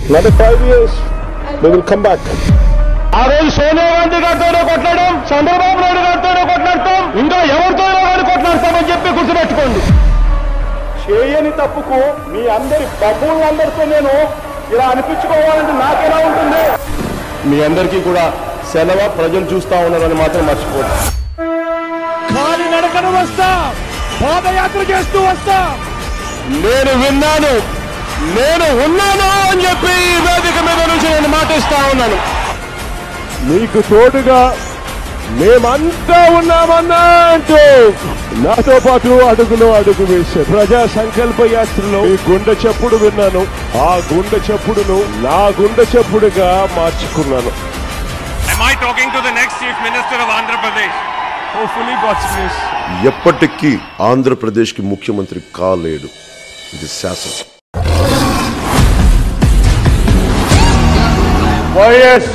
Another five years, we will come back. ఆ రోజు సోనియా గాంధీ గారితోనే కొట్లాడాం చంద్రబాబు నాయుడు గారితోనే కొట్లాడతాం ఇంకా ఎవరితోనో కానీ కొట్లాడతామని చెప్పి గుర్తుపెట్టుకోండి చేయని తప్పుకు మీ అందరి బబ్బులందరితో నేను ఇలా అనిపించుకోవాలంటే నాకెలా ఉంటుంది మీ అందరికీ కూడా సెలవు ప్రజలు చూస్తా ఉన్నారని మాత్రం మర్చిపోదు కాలి నడకను వస్తా పాదయాత్ర చేస్తూ వస్తా నేను విన్నాను నేను ఉన్నాను అని చెప్పి ఈ వేదిక మీద నుంచి నేను మాటిస్తా ఉన్నాను మీకు తోడుగా మేమంతా ఉన్నామన్నా అంటూ నాతో పాటు అడుగులో అడుగు వేశారు ప్రజా సంకల్ప యాత్రలో ఈ గుండె చప్పుడు విన్నాను ఆ గుండె చప్పుడును నా గుండె చప్పుడుగా మార్చుకున్నాను Am I talking to the next Chief Minister of Andhra Pradesh? Hopefully God's grace ఎప్పటికీ ఆంధ్రప్రదేశ్కి ముఖ్యమంత్రి కాలేడు ఇది శాసనం వైఎస్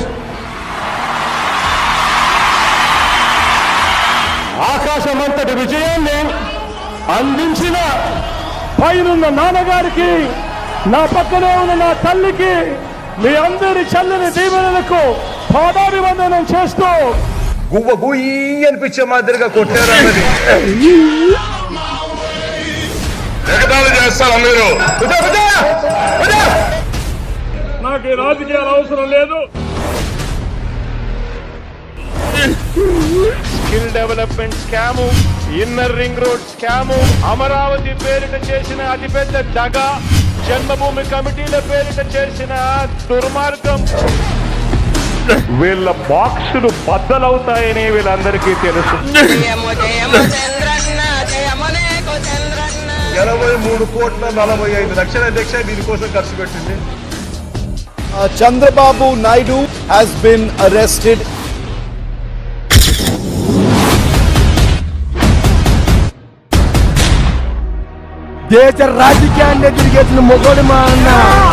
ఆకాశమంతటి విజయాన్ని అందించిన పైనున్న నాన్నగారికి నా పక్కనే ఉన్న నా తల్లికి మీ అందరి చల్లని దీవెనలకు పాదాభివందనం చేస్తూ గువ్వ గుయ్యి అనిపించే మాదిరిగా కొట్టారు అన్నది ఎగతాళి చేస్తారు మీరు నాకు ఈ రాజకీయాలు అవసరం లేదు skill development scam inner ring road scam Amaravati పేరిట చేసిన అతిపెద్ద దగ జన్మభూమి కమిటీల పేరిట చేసిన దుర్మార్గం వీళ్ళ బాక్సులు బద్దలవుతాయని వీళ్ళందరికీ తెలుసు జయము జయము చంద్రన్న జయము నీకు చంద్రన్న ఇరవై మూడు కోట్ల నలభై ఐదు లక్షల అధ్యక్ష దీనికోసం ఖర్చు పెట్టింది Uh, Chandrababu Naidu has been arrested. దేశ రాజకీయాన్ని తిరిగేసిన మొగోడు మా అన్న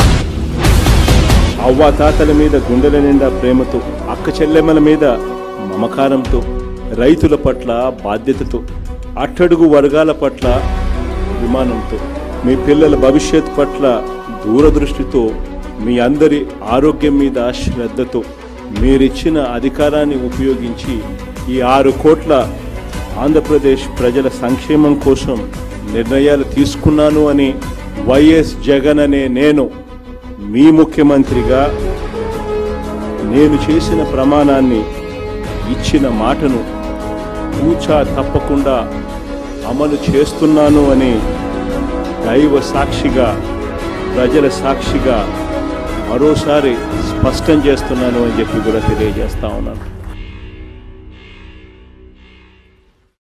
అవ్వ తాతల మీద గుండెల నిండా ప్రేమతో అక్క చెల్లెమ్మల మీద మమకారంతో రైతుల పట్ల బాధ్యతతో అట్టడుగు వర్గాల పట్ల అభిమానంతో మీ పిల్లల భవిష్యత్ పట్ల దూరదృష్టితో మీ అందరి ఆరోగ్యం మీద శ్రద్ధతో మీరిచ్చిన అధికారాన్ని ఉపయోగించి ఈ ఆరు కోట్ల ఆంధ్రప్రదేశ్ ప్రజల సంక్షేమం కోసం నిర్ణయాలు తీసుకున్నాను అని వైఎస్ జగన్ అనే నేను మీ ముఖ్యమంత్రిగా నేను చేసిన ప్రమాణాన్ని ఇచ్చిన మాటను కూచా తప్పకుండా అమలు చేస్తున్నాను అని దైవ సాక్షిగా ప్రజల సాక్షిగా మరోసారి స్పష్టం చేస్తున్నాను అని చెప్పి కూడా తెలియజేస్తా ఉన్నాను